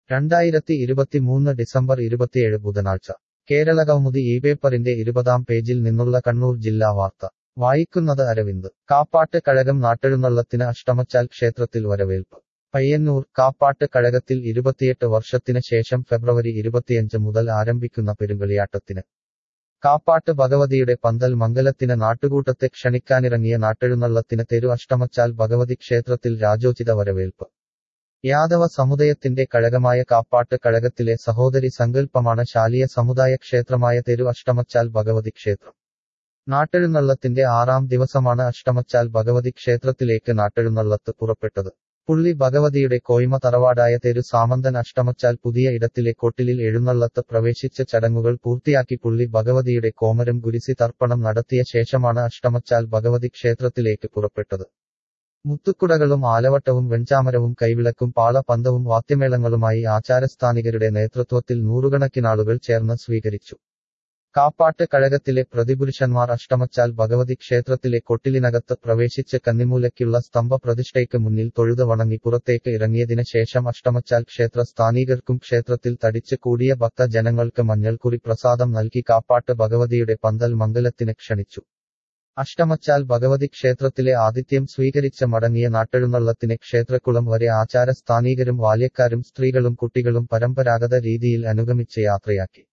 രണ്ടായിരത്തി ഇരുപത്തിമൂന്ന് ഡിസംബർ ഇരുപത്തിയേഴ് ബുധനാഴ്ച കേരളകൗമുദി ഈ പേപ്പറിന്റെ ഇരുപതാം പേജിൽ നിന്നുള്ള കണ്ണൂർ ജില്ലാ വാർത്ത വായിക്കുന്നത് അരവിന്ദ് കാപ്പാട്ട് കഴകം നാട്ടെഴുന്നള്ളത്തിന് അഷ്ടമച്ചാൽ ക്ഷേത്രത്തിൽ വരവേൽപ്പ് പയ്യന്നൂർ കാപ്പാട്ട് കഴകത്തിൽ ഇരുപത്തിയെട്ട് വർഷത്തിന് ശേഷം ഫെബ്രുവരി ഇരുപത്തിയഞ്ച് മുതൽ ആരംഭിക്കുന്ന പെരുങ്കളിയാട്ടത്തിന് കാപ്പാട്ട് ഭഗവതിയുടെ പന്തൽ മംഗലത്തിന് നാട്ടുകൂട്ടത്തെ ക്ഷണിക്കാനിറങ്ങിയ നാട്ടെഴുന്നള്ളത്തിന് തെരു അഷ്ടമച്ചാൽ ഭഗവതി ക്ഷേത്രത്തിൽ രാജോചിത വരവേൽപ്പ് യാദവ സമുദയത്തിന്റെ കഴകമായ കാപ്പാട്ട് കഴകത്തിലെ സഹോദരി സങ്കല്പമാണ് ശാലിയ സമുദായ ക്ഷേത്രമായ തെരു അഷ്ടമച്ചാൽ ഭഗവതി ക്ഷേത്രം നാട്ടെഴുന്നള്ളത്തിന്റെ ആറാം ദിവസമാണ് അഷ്ടമച്ചാൽ ഭഗവതി ക്ഷേത്രത്തിലേക്ക് നാട്ടെഴുന്നള്ളത്ത് പുറപ്പെട്ടത് പുള്ളി ഭഗവതിയുടെ കോയ്മ തറവാടായ തെരു സാമന്തൻ അഷ്ടമച്ചാൽ പുതിയ ഇടത്തിലെ കൊട്ടിലിൽ എഴുന്നള്ളത്ത് പ്രവേശിച്ച ചടങ്ങുകൾ പൂർത്തിയാക്കി പുള്ളി ഭഗവതിയുടെ കോമരം ഗുരിസി തർപ്പണം നടത്തിയ ശേഷമാണ് അഷ്ടമച്ചാൽ ഭഗവതി ക്ഷേത്രത്തിലേക്ക് പുറപ്പെട്ടത് മുത്തുക്കുടകളും ആലവട്ടവും വെഞ്ചാമരവും കൈവിളക്കും പാളപന്തവും വാദ്യമേളങ്ങളുമായി ആചാരസ്ഥാനികരുടെ നേതൃത്വത്തിൽ നൂറുകണക്കിനാളുകൾ ചേർന്ന് സ്വീകരിച്ചു കാപ്പാട്ട് കഴകത്തിലെ പ്രതിപുരുഷന്മാർ അഷ്ടമച്ചാൽ ഭഗവതി ക്ഷേത്രത്തിലെ കൊട്ടിലിനകത്ത് പ്രവേശിച്ച് കന്നിമൂലയ്ക്കുള്ള സ്തംഭ പ്രതിഷ്ഠയ്ക്ക് മുന്നിൽ തൊഴുത വണങ്ങി പുറത്തേക്ക് ഇറങ്ങിയതിന് ശേഷം അഷ്ടമച്ചാൽ ക്ഷേത്ര സ്ഥാനീകർക്കും ക്ഷേത്രത്തിൽ തടിച്ച് കൂടിയ ഭക്തജനങ്ങൾക്ക് മഞ്ഞൾക്കുറി പ്രസാദം നൽകി കാപ്പാട്ട് ഭഗവതിയുടെ പന്തൽ മംഗലത്തിന് ക്ഷണിച്ചു അഷ്ടമച്ചാൽ ഭഗവതി ക്ഷേത്രത്തിലെ ആതിഥ്യം സ്വീകരിച്ച മടങ്ങിയ നാട്ടെഴുന്നള്ളത്തിന് ക്ഷേത്രക്കുളം വരെ ആചാര സ്ഥാനീകരും ബാല്യക്കാരും സ്ത്രീകളും കുട്ടികളും പരമ്പരാഗത രീതിയിൽ അനുഗമിച്ച് യാത്രയാക്കി